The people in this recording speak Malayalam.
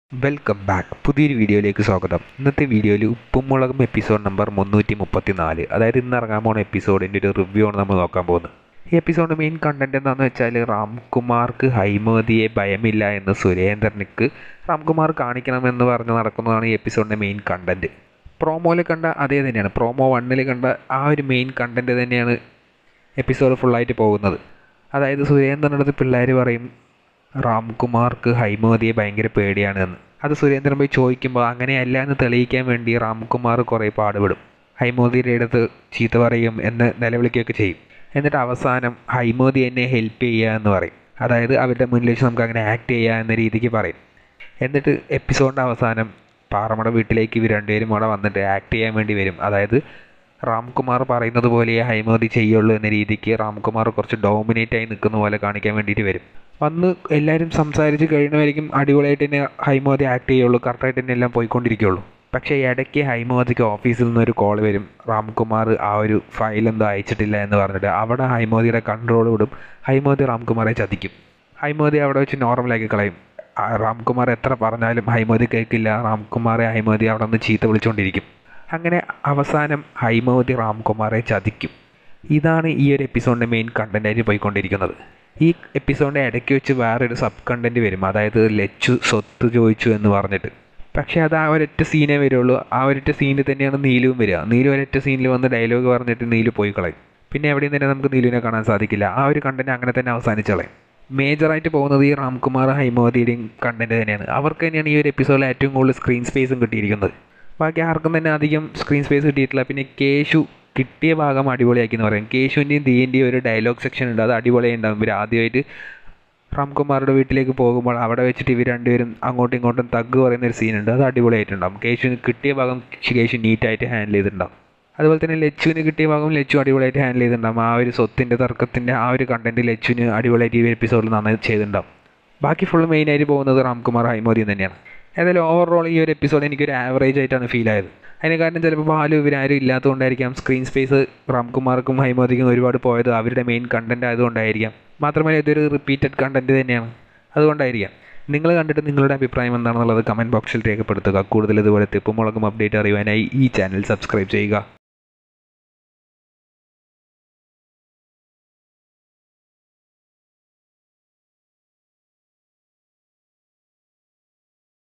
വെൽക്കം ബാക്ക് പുതിയൊരു വീഡിയോയിലേക്ക് സ്വാഗതം ഇന്നത്തെ വീഡിയോയിൽ ഉപ്പും മുളകും എപ്പിസോഡ് നമ്പർ മുന്നൂറ്റി മുപ്പത്തി നാല് അതായത് ഇന്ന് ഇറങ്ങാൻ പോകുന്ന എപ്പിസോഡിൻ്റെ ഒരു റിവ്യൂ ആണ് നമ്മൾ നോക്കാൻ പോകുന്നത് ഈ എപ്പിസോഡിൻ്റെ മെയിൻ കണ്ടന്റ് എന്താണെന്ന് വെച്ചാൽ രാംകുമാർക്ക് ഹൈമതിയെ ഭയമില്ല എന്ന് സുരേന്ദ്രനിക്ക് രാംകുമാർ കാണിക്കണമെന്ന് പറഞ്ഞ് നടക്കുന്നതാണ് ഈ എപ്പിസോഡിൻ്റെ മെയിൻ കണ്ടന്റ് പ്രോമോയിൽ കണ്ട അതേ തന്നെയാണ് പ്രോമോ വണ്ണിൽ കണ്ട ആ ഒരു മെയിൻ കണ്ടന്റ് തന്നെയാണ് എപ്പിസോഡ് ഫുള്ളായിട്ട് പോകുന്നത് അതായത് സുരേന്ദ്രൻ്റെ അടുത്ത് പിള്ളേർ പറയും രാംകുമാർക്ക് ഹൈമതിയെ ഭയങ്കര പേടിയാണ് എന്ന് അത് സുരേന്ദ്രൻ പോയി ചോദിക്കുമ്പോൾ അങ്ങനെയല്ല എന്ന് തെളിയിക്കാൻ വേണ്ടി രാംകുമാർ കുറേ പാടുപെടും ഹൈമോദിയുടെ അടുത്ത് ചീത്ത പറയും എന്ന് നിലവിളിക്കുകയൊക്കെ ചെയ്യും എന്നിട്ട് അവസാനം ഹൈമോദി എന്നെ ഹെൽപ്പ് ചെയ്യുക എന്ന് പറയും അതായത് അവരുടെ മുന്നിൽ വെച്ച് നമുക്ക് അങ്ങനെ ആക്ട് ചെയ്യുക എന്ന രീതിക്ക് പറയും എന്നിട്ട് എപ്പിസോഡിൻ്റെ അവസാനം പാറമട വീട്ടിലേക്ക് ഇവർ രണ്ടുപേരും അവിടെ വന്നിട്ട് ആക്ട് ചെയ്യാൻ വേണ്ടി വരും അതായത് രാംകുമാർ പറയുന്നത് പോലെ ഹൈമോദി ചെയ്യുള്ളൂ എന്ന രീതിക്ക് രാംകുമാർ കുറച്ച് ഡോമിനേറ്റ് ആയി നിൽക്കുന്ന പോലെ കാണിക്കാൻ വേണ്ടിയിട്ട് വരും വന്ന് എല്ലാവരും സംസാരിച്ച് കഴിയുന്നവരിക്കും അടിപൊളിയായിട്ട് തന്നെ ഹൈമോദി ആക്ട് ചെയ്യുള്ളൂ കറക്റ്റായിട്ട് തന്നെ എല്ലാം പോയിക്കൊണ്ടിരിക്കുകയുള്ളൂ പക്ഷേ ഇടയ്ക്ക് ഹൈമോദിക്ക് ഓഫീസിൽ നിന്നൊരു കോൾ വരും രാംകുമാർ ആ ഒരു ഫയൽ എന്തോ അയച്ചിട്ടില്ല എന്ന് പറഞ്ഞിട്ട് അവിടെ ഹൈമോദിയുടെ കൺട്രോൾ വിടും ഹൈമോദി രാംകുമാറെ ചതിക്കും ഹൈമോദി അവിടെ വെച്ച് നോർമലാക്കി കളയും ആ രാംകുമാർ എത്ര പറഞ്ഞാലും ഹൈമോദി കേൾക്കില്ല രാംകുമാറെ ഹൈമോദി അവിടെ നിന്ന് ചീത്ത വിളിച്ചുകൊണ്ടിരിക്കും അങ്ങനെ അവസാനം ഹൈമോദി രാംകുമാറെ ചതിക്കും ഇതാണ് ഈ ഒരു എപ്പിസോഡിൻ്റെ മെയിൻ കണ്ടൻറ്റായിട്ട് പോയിക്കൊണ്ടിരിക്കുന്നത് ഈ എപ്പിസോഡിൻ്റെ ഇടയ്ക്ക് വെച്ച് വേറൊരു സബ് കണ്ടൻറ്റ് വരും അതായത് ലച്ചു സ്വത്ത് ചോദിച്ചു എന്ന് പറഞ്ഞിട്ട് പക്ഷേ അത് ആ ഒരൊറ്റ സീനേ വരുള്ളൂ ആ ഒരൊറ്റ സീനിൽ തന്നെയാണ് നീലുവും വരിക നീലു ഒരൊറ്റ സീനിൽ വന്ന് ഡയലോഗ് പറഞ്ഞിട്ട് നീലു പോയി കളയും പിന്നെ എവിടെയും തന്നെ നമുക്ക് നീലുവിനെ കാണാൻ സാധിക്കില്ല ആ ഒരു കണ്ടൻറ്റ് അങ്ങനെ തന്നെ അവസാനിച്ച് കളയും മേജറായിട്ട് പോകുന്നത് ഈ രാംകുമാർ ഹൈമോദിയുടെയും കണ്ടൻറ്റ് തന്നെയാണ് അവർക്ക് തന്നെയാണ് ഈ ഒരു എപ്പിസോഡിൽ ഏറ്റവും കൂടുതൽ സ്ക്രീൻ സ്പേസും കിട്ടിയിരിക്കുന്നത് ബാക്കി ആർക്കും തന്നെ അധികം സ്ക്രീൻ സ്പേസ് കിട്ടിയിട്ടില്ല പിന്നെ കേശു കിട്ടിയ ഭാഗം അടിപൊളിയാക്കി എന്ന് പറയും കേശുവിൻ്റെയും ദീൻ്റെയും ഒരു ഡയലോഗ് സെക്ഷൻ ഉണ്ട് അത് അടിപൊളിയായി ഉണ്ടാകും ഇവർ ആദ്യമായിട്ട് രാംകുമാറുടെ വീട്ടിലേക്ക് പോകുമ്പോൾ അവിടെ വെച്ചിട്ട് ഇവർ രണ്ടുപേരും അങ്ങോട്ടും ഇങ്ങോട്ടും തഗ് പറയുന്ന ഒരു സീനുണ്ട് അത് അടിപൊളിയായിട്ടുണ്ടാകും കേശുവിന് കിട്ടിയ ഭാഗം കേശു നീറ്റായിട്ട് ഹാൻഡിൽ ചെയ്തിട്ടുണ്ടാകും അതുപോലെ തന്നെ ലച്ചുവിന് കിട്ടിയ ഭാഗം ലച്ചു അടിപൊളിയായിട്ട് ഹാൻഡിൽ ചെയ്തിട്ടുണ്ടാകും ആ ഒരു സ്വത്തിൻ്റെ തർക്കത്തിൻ്റെ ആ ഒരു കണ്ടൻറ്റ് ലച്ചുവിന് അടിപൊളിയായിട്ട് ഈ എപ്പിസോഡിൽ നന്നായി ചെയ്തിട്ടുണ്ടാകും ബാക്കി ഫുള്ള് മെയിനായിട്ട് പോകുന്നത് രാംകുമാർ ഹൈമോദി തന്നെയാണ് ഏതായാലും ഓവറോൾ ഈ ഒരു എപ്പിസോഡ് എനിക്കൊരു ആവറേജ് ആയിട്ടാണ് ഫീൽ ആയത് അതിന് കാരണം ചിലപ്പോൾ ബാലു ഇവരാരും ഇല്ലാത്തതുകൊണ്ടായിരിക്കാം സ്ക്രീൻ സ്പേസ് രാംകുമാർക്കും ഹൈമോദിക്കും ഒരുപാട് പോയത് അവരുടെ മെയിൻ കണ്ടൻറ്റ് ആയതുകൊണ്ടായിരിക്കാം മാത്രമല്ല ഇതൊരു റിപ്പീറ്റഡ് കണ്ടൻറ്റ് തന്നെയാണ് അതുകൊണ്ടായിരിക്കാം നിങ്ങൾ കണ്ടിട്ട് നിങ്ങളുടെ അഭിപ്രായം എന്താണെന്നുള്ളത് കമൻറ്റ് ബോക്സിൽ രേഖപ്പെടുത്തുക കൂടുതൽ ഇതുപോലെ തെപ്പുമുളകും അപ്ഡേറ്റ് അറിയുവാനായി ഈ ചാനൽ സബ്സ്ക്രൈബ് ചെയ്യുക